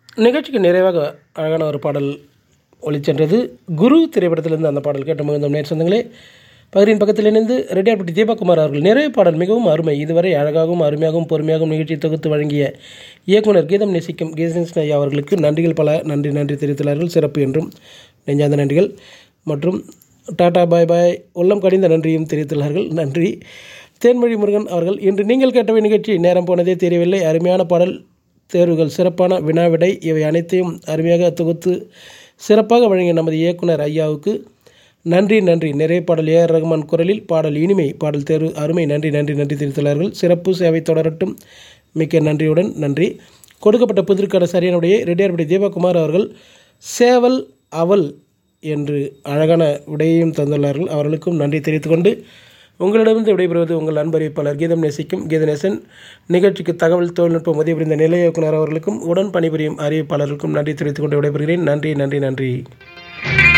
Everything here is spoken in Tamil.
நிகழ்ச்சிக்கு நிறைவாக அழகான ஒரு பாடல் ஒளிச்சென்றது குரு திரைப்படத்திலிருந்து அந்த பாடல் கேட்ட மகிழ்ந்தோம் நேர் சொந்தங்களே பகிரின் பக்கத்தில் இணைந்து ரெட்டியார்பட்டி தீபக்குமார் அவர்கள் நிறைய பாடல் மிகவும் அருமை இதுவரை அழகாகவும் அருமையாகவும் பொறுமையாகவும் நிகழ்ச்சி தொகுத்து வழங்கிய இயக்குனர் கீதம் நேசிக்கும் கீதன் ஐயா அவர்களுக்கு நன்றிகள் பல நன்றி நன்றி தெரிவித்துள்ளார்கள் சிறப்பு என்றும் நெஞ்சார்ந்த நன்றிகள் மற்றும் டாடா பாய் பாய் உள்ளம் கடிந்த நன்றியும் தெரிவித்துள்ளார்கள் நன்றி தேன்மொழி முருகன் அவர்கள் இன்று நீங்கள் கேட்டவை நிகழ்ச்சி நேரம் போனதே தெரியவில்லை அருமையான பாடல் தேர்வுகள் சிறப்பான வினாவிடை இவை அனைத்தையும் அருமையாக தொகுத்து சிறப்பாக வழங்கிய நமது இயக்குனர் ஐயாவுக்கு நன்றி நன்றி நிறைய பாடல் ஏஆர் ரகுமான் குரலில் பாடல் இனிமை பாடல் தேர்வு அருமை நன்றி நன்றி நன்றி தெரிவித்துள்ளார்கள் சிறப்பு சேவை தொடரட்டும் மிக்க நன்றியுடன் நன்றி கொடுக்கப்பட்ட புதிர்க்கான சரியானுடைய ரெட்டியார்படி தீபகுமார் அவர்கள் சேவல் அவல் என்று அழகான விடையையும் தந்துள்ளார்கள் அவர்களுக்கும் நன்றி தெரிவித்துக்கொண்டு உங்களிடமிருந்து விடைபெறுவது உங்கள் அன்பறிவிப்பாளர் கீதம் நேசிக்கும் கீதநேசன் நிகழ்ச்சிக்கு தகவல் தொழில்நுட்பம் உதவி புரிந்த நிலைய இயக்குனர் அவர்களுக்கும் உடன் பணிபுரியும் அறிவிப்பாளர்களுக்கும் நன்றி தெரிவித்துக் கொண்டு விடைபெறுகிறேன் நன்றி நன்றி நன்றி